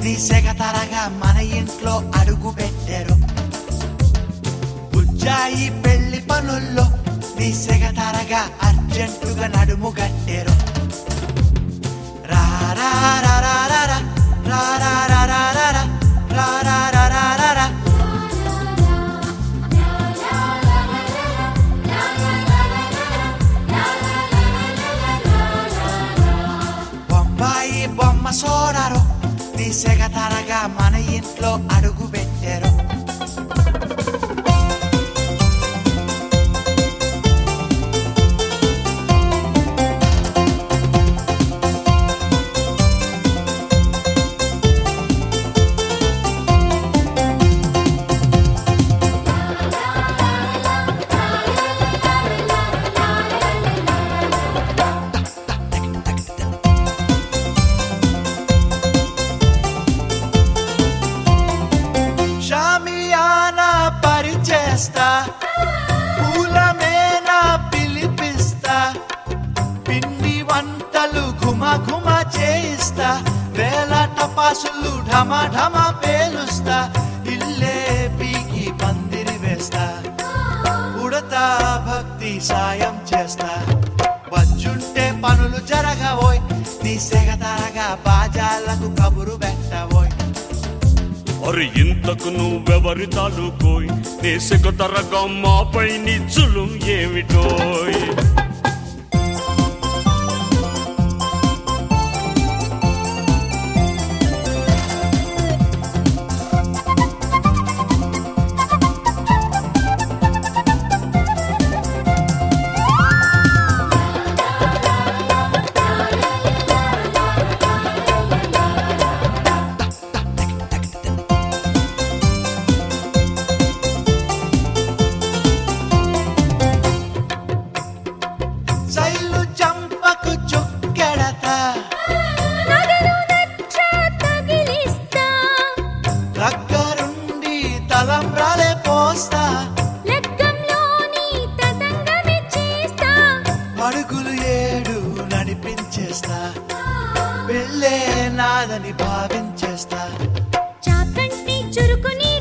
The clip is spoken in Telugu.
నీ సెగ తరగా మన ఇంట్లో అడుగు పెట్టారు బుజ్జాయి పెళ్లి పనుల్లో నీ సెగ తరగా అర్జెంటుగా నడుము గట్టారు రా రా రా రా రా రా, రా రా రా రా రా రా, రా రా రా రా రా రా. బొంబాయి బొమ్మ సోడారు నీ సెగ తరగా మన ఇంట్లో అడుగు పెట్టారు షామియానా పరిచేస్తా పూల మేనా పిలిపిస్తా పిండి వంటలు ఘుమ ఘుమ చేయిస్తా వేల టపాసులు ఢమ ఢమ పేలుస్తా ఇల్లే పీకి పందిరి వేస్తా ఉడతా భక్తి సాయం చేస్తా వచ్చుంటే పనులు జరగవోయ్ నీ సెగ తరగా బాజాలకు కబురు పెట్టవోయ్ అరే ఇంతకు నువ్వెవరి తాలూకోయ్ నేసెక తరగా మాపై నిచ్చులు ఏమిటోయ్ శైలు చంపకు చుక్కెడతా నగలు నచ్చ తగిలిస్తా దగ్గరుండి తలంబ్రాలే పోస్తా లగ్గంలోని తతంగమే చేస్తా అడుగులు ఏడు నడిపించేస్తా పెళ్ళే నాదని భావించేస్తా చాకంటి చురుకుని